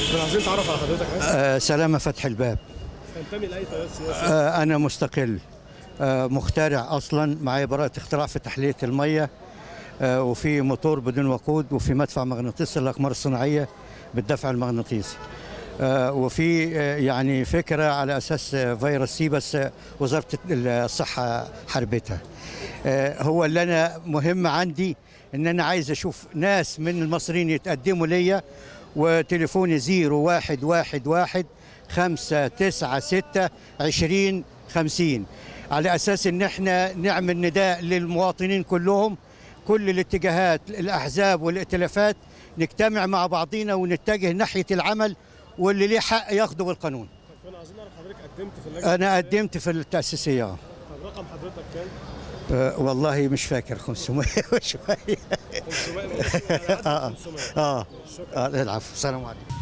احنا عايزين نتعرف على حضرتك آه، سلامة فتح الباب تنتمي لاي تيار سياسي آه، أنا مستقل آه، مخترع أصلا معي براءة اختراع في تحلية المية آه، وفي موتور بدون وقود وفي مدفع مغناطيسي للأقمار الصناعية بالدفع المغناطيسي آه، وفي آه، يعني فكرة على أساس آه، فيروس سي بس آه، وزارة الصحة حربتها آه، هو اللي أنا مهم عندي إن أنا عايز أشوف ناس من المصريين يتقدموا ليا وتليفوني زيرو واحد واحد واحد خمسة تسعة ستة عشرين خمسين على أساس إن إحنا نعمل نداء للمواطنين كلهم كل الاتجاهات الأحزاب والائتلافات نجتمع مع بعضينا ونتجه ناحية العمل واللي ليه حق ياخده بالقانون كنا عايزين نعرف حضرتك قدمت في اللجنه أنا التأسيسية. قدمت في التأسيسية طب رقم حضرتك كام؟ أه والله مش فاكر 500 وشوية 500 500 آه. آه. آه العفو السلام عليكم